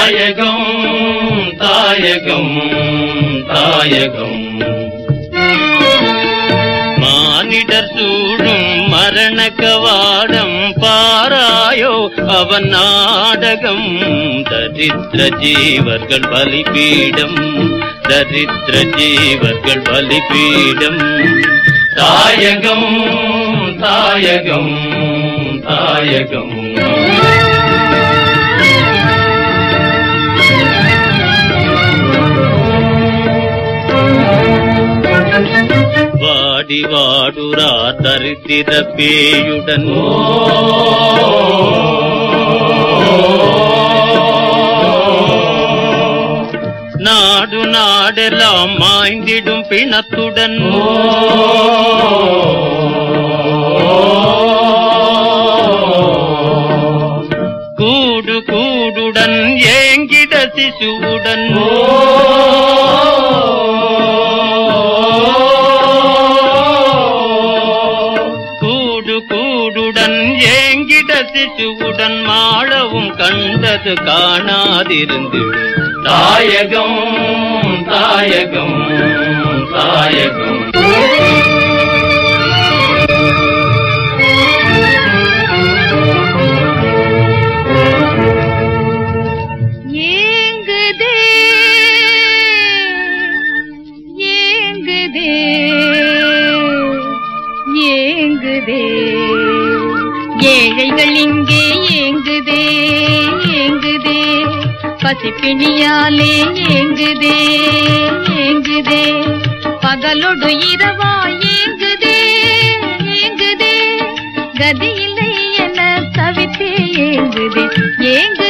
தாயகம் தாயகம் தாயகம் மானிடர் சூழும் மரண கவாடம் பாராயோ அவன் நாடகம் தரித்திர ஜீவர்கள் பலிபீடம் தரித்திர ஜீவர்கள் பலிபீடம் தாயகம் தாயகம் தாயகம் வாடி வாடுரா தரித்திர பேயுடன் நாடு நாடெல்லாம் மாய்ந்திடும் பிணத்துடன் கூடு கூடுடன் ஏங்கிட சிசுவுடன் கூடு கூடுடன் ஏங்கிட சிசுவுடன் மாளவும் கண்டது காணாதிருந்திடும் தாயகம் தாயகம் தாயகம் ஏங்குதே ஏங்குதே ஏங்குதே ஏழைகள் இங்கே ஏங்குதே ஏங்குதே பசிப்பிணியாலே ஏங்குதே ஏங்குதே பகலொடு இரவா ஏங்குதே ஏங்குதே கதி இல்லை என தவித்தே ஏங்குதே ஏங்குதே